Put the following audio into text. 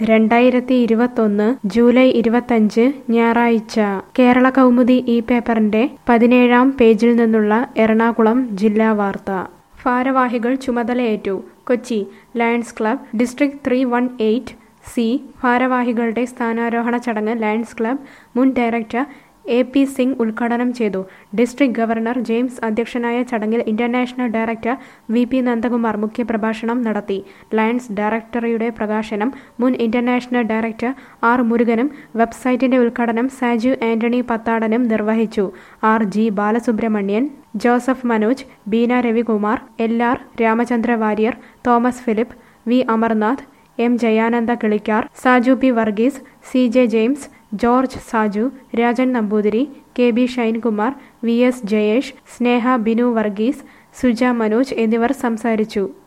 രണ്ടായിരത്തി ഇരുപത്തൊന്ന് ജൂലൈ ഇരുപത്തഞ്ച് ഞായറാഴ്ച കേരള കൗമുദി ഈ പേപ്പറിന്റെ പതിനേഴാം പേജിൽ നിന്നുള്ള എറണാകുളം ജില്ലാ വാർത്ത ഭാരവാഹികൾ ചുമതലയേറ്റു Kochi Lions Club district three one eight C ഭാരവാഹികളുടെ സ്ഥാനാരോഹണ ചടങ്ങ് ലയൺസ് ക്ലബ് മുൻ ഡയറക്ടർ എ പി സിംഗ് ഉദ്ഘാടനം ചെയ്തു ഡിസ്ട്രിക്ട് ഗവർണർ ജെയിംസ് അധ്യക്ഷനായ ചടങ്ങിൽ international director V P Nandakumar മുഖ്യപ്രഭാഷണം നടത്തി ലയൺസ് ഡയറക്ടറിയുടെ പ്രകാശനം മുൻ ഇന്റർനാഷണൽ ഡയറക്ടർ ആർ മുരുകനും വെബ്സൈറ്റിന്റെ ഉദ്ഘാടനം സാജു ആന്റണി പത്താടനും നിർവഹിച്ചു R G Balasubramanian Joseph Manoj Beena Ravikumar L R Ramachandra Warrier Thomas Philip V Amarnath M Jayananda Kilikar Saju P Varghese C J James George Saju Rajan Namboothiri K B Shinekumar V S Jayesh Sneha Binu Varghese Suja Manoj എന്നിവർ സംസാരിച്ചു